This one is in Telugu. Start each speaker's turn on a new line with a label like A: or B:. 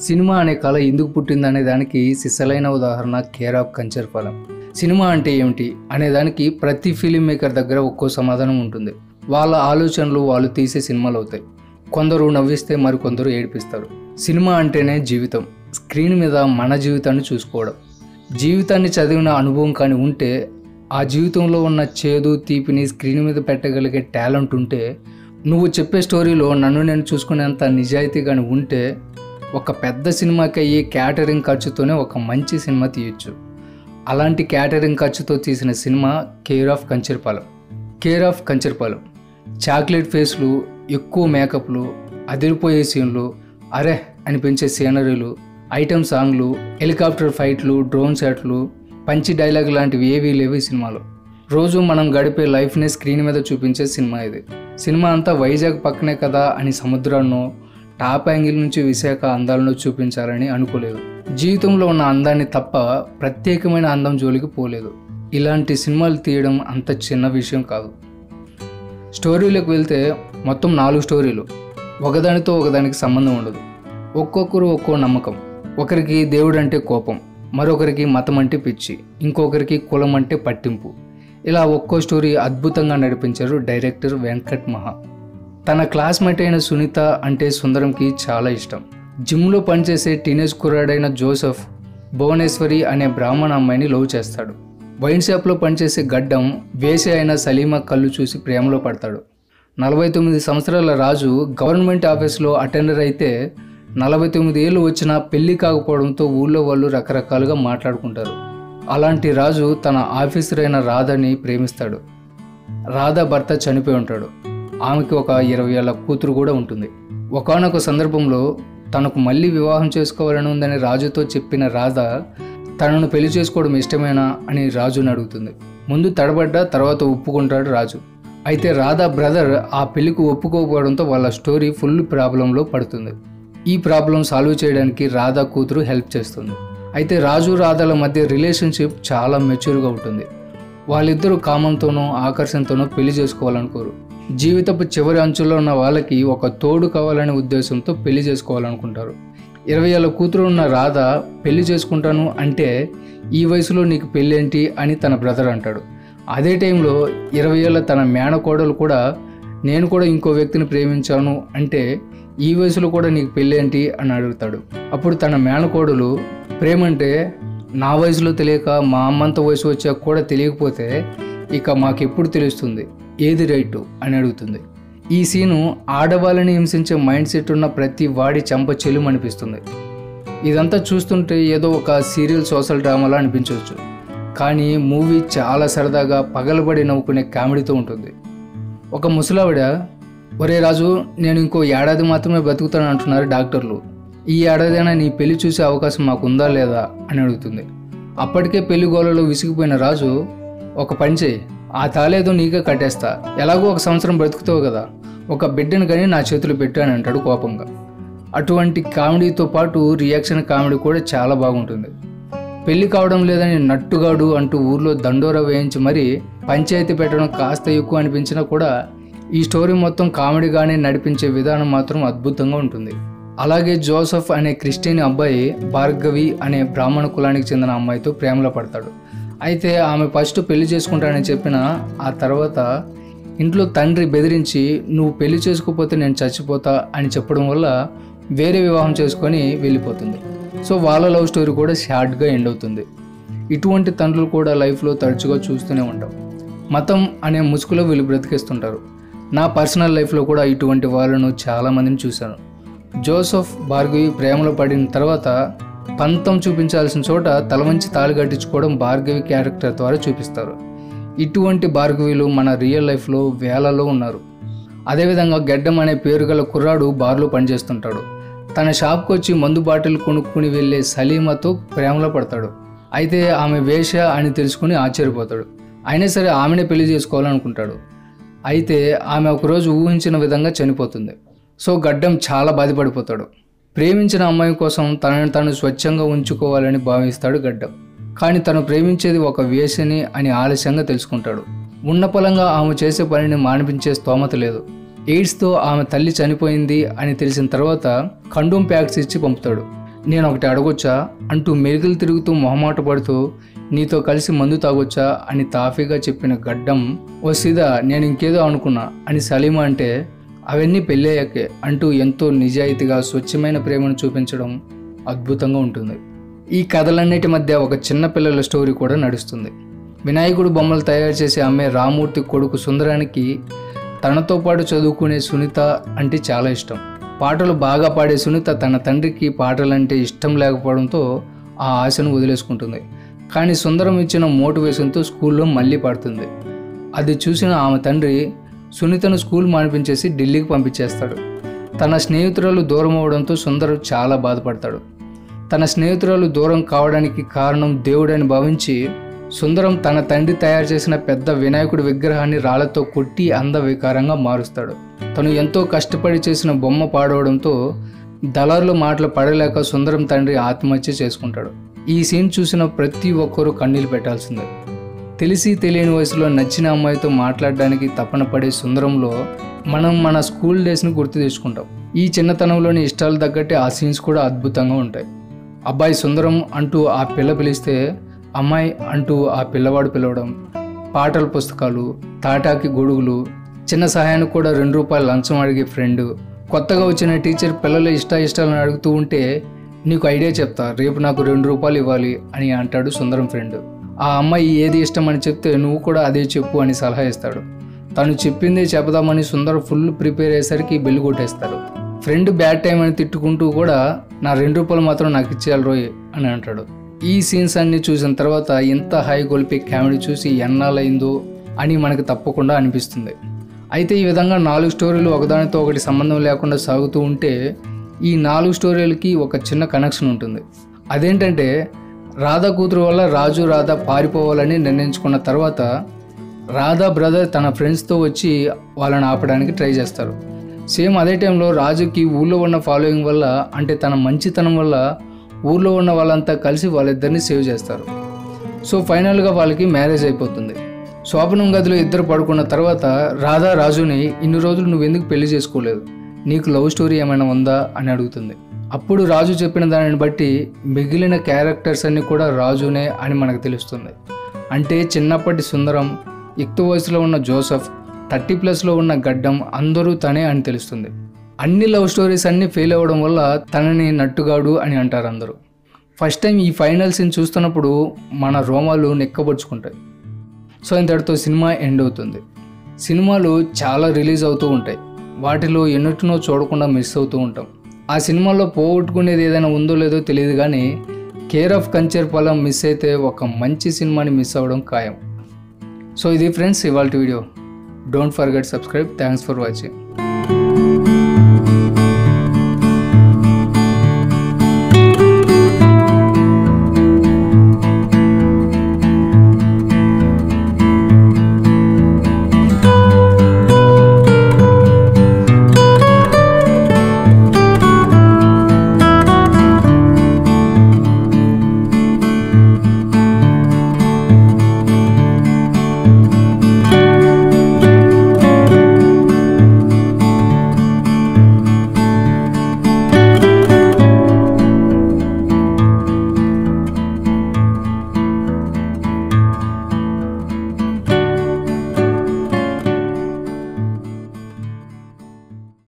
A: సినిమా అనే కళ ఎందుకు పుట్టిందనే దానికి సిసలైన ఉదాహరణ కేర్ ఆఫ్ కంచర్ ఫలం సినిమా అంటే ఏమిటి అనే దానికి ప్రతి ఫిలిం మేకర్ దగ్గర ఒక్కో సమాధానం ఉంటుంది వాళ్ళ ఆలోచనలు వాళ్ళు తీసే సినిమాలు అవుతాయి కొందరు నవ్విస్తే మరికొందరు ఏడిపిస్తారు సినిమా అంటేనే జీవితం స్క్రీన్ మీద మన జీవితాన్ని చూసుకోవడం జీవితాన్ని చదివిన అనుభవం కానీ ఉంటే ఆ జీవితంలో ఉన్న చేదు తీపిని స్క్రీన్ మీద పెట్టగలిగే టాలెంట్ ఉంటే నువ్వు చెప్పే స్టోరీలో నన్ను నేను చూసుకునేంత నిజాయితీ కానీ ఉంటే ఒక పెద్ద సినిమాకి అయ్యే క్యాటరింగ్ ఖర్చుతోనే ఒక మంచి సినిమా తీయొచ్చు అలాంటి క్యాటరింగ్ ఖర్చుతో తీసిన cinema care of Kancharapalem care of Kancharapalem chocolate ఫేస్లు ఎక్కువ మేకప్లు అదిరిపోయే సీన్లు అరే అనిపించే సీనరీలు ఐటమ్ సాంగ్లు హెలికాప్టర్ ఫైట్లు డ్రోన్ షాట్లు పంచి డైలాగ్ లాంటివి ఏవీ లేవు ఈ సినిమాలో రోజు మనం గడిపే లైఫ్ని స్క్రీన్ మీద చూపించే సినిమా ఇది సినిమా అంతా వైజాగ్ పక్కనే కదా అని సముద్రాన్నో టాప్ యాంగిల్ నుంచి విశాఖ అందాలను చూపించాలని అనుకోలేదు జీవితంలో ఉన్న అందాన్ని తప్ప ప్రత్యేకమైన అందం జోలికి పోలేదు ఇలాంటి సినిమాలు తీయడం అంత చిన్న విషయం కాదు స్టోరీలోకి వెళ్తే మొత్తం నాలుగు స్టోరీలు ఒకదానితో ఒకదానికి సంబంధం ఉండదు ఒక్కొక్కరు ఒక్కో నమ్మకం ఒకరికి దేవుడు అంటే కోపం మరొకరికి మతం అంటే పిచ్చి ఇంకొకరికి కులం అంటే పట్టింపు ఇలా ఒక్కో స్టోరీ అద్భుతంగా నడిపించారు డైరెక్టర్ వెంకట్ మహా తన క్లాస్మేట్ అయిన సునీత అంటే సుందరంకి చాలా ఇష్టం జిమ్లో పనిచేసే టీనేజ్ కుర్రాడైన జోసెఫ్ భువనేశ్వరి అనే బ్రాహ్మణ అమ్మాయిని లవ్ చేస్తాడు వైన్ షాప్లో పనిచేసే గడ్డం వేసే అయిన సలీమా కళ్ళు చూసి ప్రేమలో పడతాడు నలభై తొమ్మిది సంవత్సరాల రాజు గవర్నమెంట్ ఆఫీస్లో అటెండర్ అయితే నలభై తొమ్మిది ఏళ్ళు వచ్చినా పెళ్లి కాకపోవడంతో ఊళ్ళో వాళ్ళు రకరకాలుగా మాట్లాడుకుంటారు అలాంటి రాజు తన ఆఫీసర్ అయిన రాధని ప్రేమిస్తాడు రాధ భర్త చనిపోయి ఉంటాడు ఆమెకి ఒక ఇరవై ఏళ్ళ కూతురు కూడా ఉంటుంది ఒకానొక సందర్భంలో తనకు మళ్ళీ వివాహం చేసుకోవాలని ఉందని రాజుతో చెప్పిన రాధ తనను పెళ్లి చేసుకోవడం ఇష్టమేనా అని రాజుని అడుగుతుంది ముందు తడబడ్డా తర్వాత ఒప్పుకుంటాడు రాజు అయితే రాధా బ్రదర్ ఆ పెళ్లికి ఒప్పుకోకపోవడంతో వాళ్ళ స్టోరీ ఫుల్ ప్రాబ్లంలో పడుతుంది ఈ ప్రాబ్లం సాల్వ్ చేయడానికి రాధా కూతురు హెల్ప్ చేస్తుంది అయితే రాజు రాధాల మధ్య రిలేషన్షిప్ చాలా మెచ్యూర్గా ఉంటుంది వాళ్ళిద్దరూ కామంతోనో ఆకర్షణతోనో పెళ్లి చేసుకోవాలనుకోరు జీవితపు చివరి అంచుల్లో ఉన్న వాళ్ళకి ఒక తోడు కావాలనే ఉద్దేశంతో పెళ్లి చేసుకోవాలనుకుంటారు ఇరవై ఏళ్ళ కూతురు ఉన్న రాధ పెళ్లి చేసుకుంటాను అంటే ఈ వయసులో నీకు పెళ్ళేంటి అని తన బ్రదర్ అంటాడు అదే టైంలో ఇరవై ఏళ్ళ తన మేనకోడలు కూడా నేను కూడా ఇంకో వ్యక్తిని ప్రేమించాను అంటే ఈ వయసులో కూడా నీకు పెళ్ళేంటి అని అడుగుతాడు అప్పుడు తన మేనకోడలు ప్రేమంటే నా వయసులో తెలియక మా అమ్మంత వయసు వచ్చాక కూడా తెలియకపోతే ఇక మాకెప్పుడు తెలుస్తుంది ఏది రైటు అని అడుగుతుంది ఈ సీను ఆడవాళ్ళని హింసించే మైండ్ సెట్ ఉన్న ప్రతి వాడి చెంప చెలుము అనిపిస్తుంది ఇదంతా చూస్తుంటే ఏదో ఒక సీరియల్ సోషల్ డ్రామాలా అనిపించవచ్చు కానీ మూవీ చాలా సరదాగా పగలబడి నవ్వుకునే కామెడీతో ఉంటుంది ఒక ముసలావిడ ఒరే రాజు నేను ఇంకో ఏడాది మాత్రమే బతుకుతాను అంటున్నారు డాక్టర్లు ఈ ఏడాదైనా నీ పెళ్లి చూసే అవకాశం మాకుందా లేదా అని అడుగుతుంది అప్పటికే పెళ్లి గోలలో విసిగిపోయిన రాజు ఒక పని చేయి ఆ తాలేదో నీకే కట్టేస్తా ఎలాగో ఒక సంవత్సరం బ్రతుకుతావు కదా ఒక బిడ్డను కానీ నా చేతులు పెట్టు అని అంటాడు కోపంగా అటువంటి కామెడీతో పాటు రియాక్షన్ కామెడీ కూడా చాలా బాగుంటుంది పెళ్లి కావడం లేదని నట్టుగాడు అంటూ ఊర్లో దండోరా వేయించి మరీ పంచాయతీ పెట్టడం కాస్త ఎక్కువ అనిపించినా కూడా ఈ స్టోరీ మొత్తం కామెడీగానే నడిపించే విధానం మాత్రం అద్భుతంగా ఉంటుంది అలాగే జోసఫ్ అనే క్రిస్టియన్ అబ్బాయి భార్గవి అనే బ్రాహ్మణ కులానికి చెందిన అమ్మాయితో ప్రేమలో పడతాడు అయితే ఆమె ఫస్ట్ పెళ్లి చేసుకుంటానని చెప్పిన ఆ తర్వాత ఇంట్లో తండ్రి బెదిరించి నువ్వు పెళ్లి చేసుకోకపోతే నేను చచ్చిపోతా అని చెప్పడం వల్ల వేరే వివాహం చేసుకొని వెళ్ళిపోతుంది సో వాళ్ళ లవ్ స్టోరీ కూడా షార్ట్గా ఎండ్ అవుతుంది ఇటువంటి తండ్రులు కూడా లైఫ్లో తరచుగా చూస్తూనే ఉంటాం మతం అనే ముసుగులో వీళ్ళు బ్రతికేస్తుంటారు నా పర్సనల్ లైఫ్లో కూడా ఇటువంటి వాళ్ళను చాలామందిని చూశాను జోసఫ్ భార్గవి ప్రేమలో పడిన తర్వాత పంతం చూపించాల్సిన చోట తల వంచి తాళి కట్టించుకోవడం భార్గవి క్యారెక్టర్ ద్వారా చూపిస్తారు ఇటువంటి భార్గవిలు మన రియల్ లైఫ్లో వేలలో ఉన్నారు అదేవిధంగా గెడ్డం అనే పేరు గల కుర్రాడు బార్లో పనిచేస్తుంటాడు తన షాప్కి వచ్చి మందు బాటిల్ కొనుక్కుని వెళ్ళే సలీమతో ప్రేమలో పడతాడు అయితే ఆమె వేష అని తెలుసుకుని ఆశ్చర్యపోతాడు అయినా సరే ఆమెనే పెళ్లి చేసుకోవాలనుకుంటాడు అయితే ఆమె ఒకరోజు ఊహించిన విధంగా చనిపోతుంది సో గడ్డం చాలా బాధపడిపోతాడు ప్రేమించిన అమ్మాయి కోసం తనని తాను స్వచ్ఛంగా ఉంచుకోవాలని భావిస్తాడు గడ్డం కానీ తను ప్రేమించేది ఒక వేషని అని ఆలస్యంగా తెలుసుకుంటాడు ఉన్న పొలంగా ఆమె చేసే పనిని మానిపించే స్తోమత లేదు ఎయిడ్స్తో ఆమె తల్లి చనిపోయింది అని తెలిసిన తర్వాత కండోమ్ ప్యాక్స్ ఇచ్చి పంపుతాడు నేను ఒకటి అడగొచ్చా అంటూ మెరుగులు తిరుగుతూ మొహమాట పడుతూ నీతో కలిసి మందు తాగొచ్చా అని తాఫీగా చెప్పిన గడ్డం ఓ సీదా నేను ఇంకేదో అనుకున్నా అని సలీమా అంటే అవన్నీ పెళ్ళయ్యాకే అంటూ ఎంతో నిజాయితీగా స్వచ్ఛమైన ప్రేమను చూపించడం అద్భుతంగా ఉంటుంది ఈ కథలన్నిటి మధ్య ఒక చిన్న పిల్లల స్టోరీ కూడా నడుస్తుంది వినాయకుడు బొమ్మలు తయారు చేసి అమ్మే రామూర్తి కొడుకు సుందరానికి తనతో పాటు చదువుకునే సునీత అంటే చాలా ఇష్టం పాటలు బాగా పాడే సునీత తన తండ్రికి పాటలంటే ఇష్టం లేకపోవడంతో ఆ ఆశను వదిలేసుకుంటుంది కానీ సుందరం ఇచ్చిన మోటివేషన్తో స్కూల్లో మళ్ళీ పాడుతుంది అది చూసిన ఆమె తండ్రి సునీతను స్కూల్ మానిపించేసి ఢిల్లీకి పంపించేస్తాడు తన స్నేహితురాలు దూరం అవడంతో సుందరం చాలా బాధపడతాడు తన స్నేహితురాలు దూరం కావడానికి కారణం దేవుడని భావించి సుందరం తన తండ్రి తయారు చేసిన పెద్ద వినాయకుడి విగ్రహాన్ని రాళ్లతో కొట్టి అందవికారంగా మారుస్తాడు తను ఎంతో కష్టపడి చేసిన బొమ్మ పాడవడంతో దళారుల మాటలు పడలేక సుందరం తండ్రి ఆత్మహత్య చేసుకుంటాడు ఈ సీన్ చూసిన ప్రతి ఒక్కరూ కన్నీళ్ళు పెట్టాల్సిందే తెలిసి తెలియని వయసులో నచ్చిన అమ్మాయితో మాట్లాడడానికి తపన పడే సుందరంలో మనం మన స్కూల్ డేస్ని గుర్తు తెచ్చుకుంటాం ఈ చిన్నతనంలోని ఇష్టాలు తగ్గట్టే ఆ సీన్స్ కూడా అద్భుతంగా ఉంటాయి అబ్బాయి సుందరం అంటూ ఆ పిల్ల పిలిస్తే అమ్మాయి అంటూ ఆ పిల్లవాడు పిలవడం పాటల పుస్తకాలు తాటాకి గొడుగులు చిన్న సహాయానికి కూడా రెండు రూపాయలు లంచం అడిగే ఫ్రెండ్ కొత్తగా వచ్చిన టీచర్ పిల్లల ఇష్ట ఇష్టాలను అడుగుతూ ఉంటే నీకు ఐడియా చెప్తా రేపు నాకు రెండు రూపాయలు ఇవ్వాలి అని అంటాడు సుందరం ఫ్రెండ్ ఆ అమ్మాయి ఏది ఇష్టం అని చెప్తే నువ్వు కూడా అదే చెప్పు అని సలహా ఇస్తాడు తను చెప్పిందే చెబుదామని సుందరం ఫుల్ ప్రిపేర్ అయ్యేసరికి బెల్లు కొట్టేస్తారు ఫ్రెండ్ బ్యాడ్ టైం అని తిట్టుకుంటూ కూడా నా రెండు రూపాయలు మాత్రం నాకు ఇచ్చేయాలి రోయ్ అని అంటాడు ఈ సీన్స్ అన్ని చూసిన తర్వాత ఎంత హై గొలిపే కామెడీ చూసి ఎన్నాళ్ళైందో అని మనకు తప్పకుండా అనిపిస్తుంది అయితే ఈ విధంగా నాలుగు స్టోరీలు ఒకదానితో ఒకటి సంబంధం లేకుండా సాగుతూ ఉంటే ఈ నాలుగు స్టోరీలకి ఒక చిన్న కనెక్షన్ ఉంటుంది అదేంటంటే రాధా కూతురు వల్ల రాజు రాధా పారిపోవాలని నిర్ణయించుకున్న తర్వాత రాధా బ్రదర్ తన ఫ్రెండ్స్తో వచ్చి వాళ్ళని ఆపడానికి ట్రై చేస్తారు సేమ్ అదే టైంలో రాజుకి ఊళ్ళో ఉన్న ఫాలోయింగ్ వల్ల అంటే తన మంచితనం వల్ల ఊళ్ళో ఉన్న వాళ్ళంతా కలిసి వాళ్ళిద్దరిని సేవ్ చేస్తారు సో ఫైనల్గా వాళ్ళకి మ్యారేజ్ అయిపోతుంది శోభనం గదిలో ఇద్దరు పడుకున్న తర్వాత రాధా రాజుని ఇన్ని రోజులు నువ్వు ఎందుకు పెళ్లి చేసుకోలేదు నీకు లవ్ స్టోరీ ఏమైనా ఉందా అని అడుగుతుంది అప్పుడు రాజు చెప్పిన దానిని బట్టి మిగిలిన క్యారెక్టర్స్ అన్ని కూడా రాజునే అని మనకు తెలుస్తుంది అంటే చిన్నప్పటి సుందరం యుక్త వయసులో ఉన్న జోసఫ్ థర్టీ ప్లస్లో ఉన్న గడ్డం అందరూ తనే అని తెలుస్తుంది అన్ని లవ్ స్టోరీస్ అన్నీ ఫెయిల్ అవ్వడం వల్ల తనని నట్టుగాడు అని అంటారు అందరూ ఫస్ట్ టైం ఈ ఫైనల్ సీన్ చూస్తున్నప్పుడు మన రోమాలు నెక్కబొచ్చుకుంటాయి సో ఇంతటితో సినిమా ఎండ్ అవుతుంది సినిమాలు చాలా రిలీజ్ అవుతూ ఉంటాయి వాటిలో ఎన్నిటినో చూడకుండా మిస్ అవుతూ ఉంటాం ఆ సినిమాలో పోగొట్టుకునేది ఏదైనా ఉందో లేదో తెలియదు కానీ కేర్ ఆఫ్ కంచర్ పొలం మిస్ అయితే ఒక మంచి సినిమాని మిస్ అవ్వడం ఖాయం సో ఇది ఫ్రెండ్స్ ఇవాళ video don't forget subscribe thanks for watching